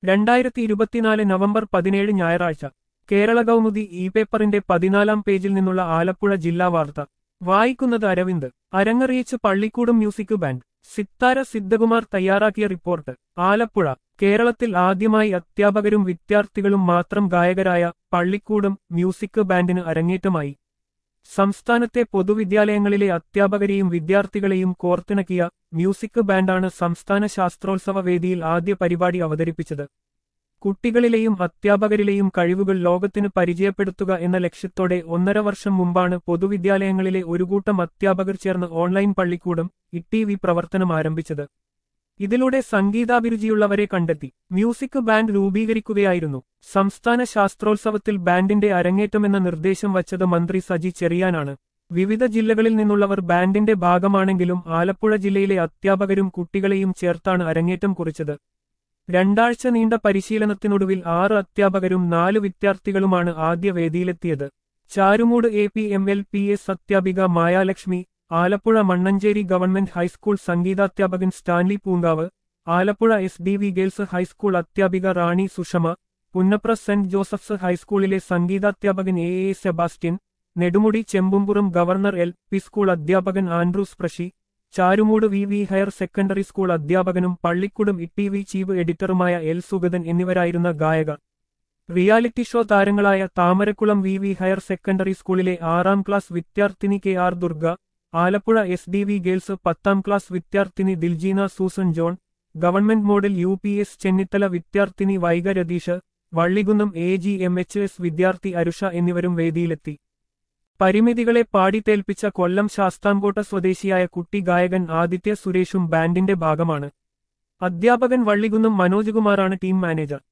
രണ്ടായിരത്തി ഇരുപത്തിനാല് നവംബർ പതിനേഴ് ഞായറാഴ്ച കേരള കൗമുദി ഇ പേപ്പറിന്റെ പതിനാലാം പേജിൽ നിന്നുള്ള ആലപ്പുഴ ജില്ലാ വാർത്ത വായിക്കുന്നത് അരവിന്ദ് അരങ്ങറിയിച്ച് പള്ളിക്കൂടും മ്യൂസിക് ബാൻഡ് സിത്താര സിദ്ധകുമാർ തയ്യാറാക്കിയ റിപ്പോർട്ട് ആലപ്പുഴ കേരളത്തിൽ ആദ്യമായി അധ്യാപകരും വിദ്യാർത്ഥികളും മാത്രം ഗായകരായ പള്ളിക്കൂടും മ്യൂസിക് ബാൻഡിന് അരങ്ങേറ്റമായി സംസ്ഥാനത്തെ പൊതുവിദ്യാലയങ്ങളിലെ അധ്യാപകരെയും വിദ്യാർത്ഥികളെയും കോർത്തിണക്കിയ മ്യൂസിക് ബാൻഡാണ് സംസ്ഥാന ശാസ്ത്രോത്സവ വേദിയിൽ ആദ്യ പരിപാടി അവതരിപ്പിച്ചത് കുട്ടികളിലെയും അധ്യാപകരിലെയും കഴിവുകൾ ലോകത്തിന് പരിചയപ്പെടുത്തുക എന്ന ലക്ഷ്യത്തോടെ ഒന്നര വർഷം മുമ്പാണ് പൊതുവിദ്യാലയങ്ങളിലെ ഒരു കൂട്ടം അധ്യാപകർ ചേർന്ന് ഓൺലൈൻ പള്ളിക്കൂടം ഇ വി പ്രവർത്തനം ആരംഭിച്ചത് ഇതിലൂടെ സംഗീതാഭിരുചിയുള്ളവരെ കണ്ടെത്തി മ്യൂസിക് ബാൻഡ് രൂപീകരിക്കുകയായിരുന്നു സംസ്ഥാന ശാസ്ത്രോത്സവത്തിൽ ബാൻഡിന്റെ അരങ്ങേറ്റമെന്ന നിർദ്ദേശം വച്ചത് മന്ത്രി സജി ചെറിയാനാണ് വിവിധ ജില്ലകളിൽ നിന്നുള്ളവർ ബാൻഡിന്റെ ഭാഗമാണെങ്കിലും ആലപ്പുഴ ജില്ലയിലെ അധ്യാപകരും കുട്ടികളെയും ചേർത്താണ് അരങ്ങേറ്റം കുറിച്ചത് രണ്ടാഴ്ച നീണ്ട പരിശീലനത്തിനൊടുവിൽ ആറ് അധ്യാപകരും നാല് വിദ്യാർത്ഥികളുമാണ് ആദ്യ വേദിയിലെത്തിയത് Charummood A P M L P S അധ്യാപിക മായാലക്ഷ്മി ആലപ്പുഴ മണ്ണഞ്ചേരി ഗവൺമെന്റ് ഹൈസ്കൂൾ സംഗീതാധ്യാപകൻ Stanley Poonkavu Alappuzha S D V girls high school അധ്യാപിക റാണി സുഷമ പുന്നപ്ര സെന്റ് ജോസഫ്സ് ഹൈസ്കൂളിലെ സംഗീതാധ്യാപകൻ A A Sebastian Nedumudi Chembumpuram governor L P school അധ്യാപകൻ ആൻഡ്രൂസ് പ്രഷി Charummood V V higher secondary school അധ്യാപകനും പള്ളിക്കുടും ഇ ടി വി ചീഫ് എഡിറ്ററുമായ എൽ സുഗതൻ എന്നിവരായിരുന്ന ഗായകർ റിയാലിറ്റി ഷോ താരങ്ങളായ Thamarakkulam V V higher secondary സ്കൂളിലെ ആറാം ക്ലാസ് വിദ്യാർത്ഥിനി K R Durga Alappuzha S D V girls പത്താം ക്ലാസ് വിദ്യാർത്ഥിനി Diljeena Susan John government model U P S Chennithala വിദ്യാർത്ഥിനി Vaiga Ratheesh Vallikunnam A G M H S വിദ്യാർത്ഥി അരുഷ എന്നിവരും വേദിയിലെത്തി പരിമിതികളെ പാടിത്തേൽപ്പിച്ച കൊല്ലം ശാസ്താംകോട്ട സ്വദേശിയായ കുട്ടി ഗായകൻ ആദിത്യ സുരേഷും ബാൻഡിന്റെ ഭാഗമാണ് അധ്യാപകൻ വള്ളികുന്നം മനോജ് കുമാറാണ് ടീം മാനേജർ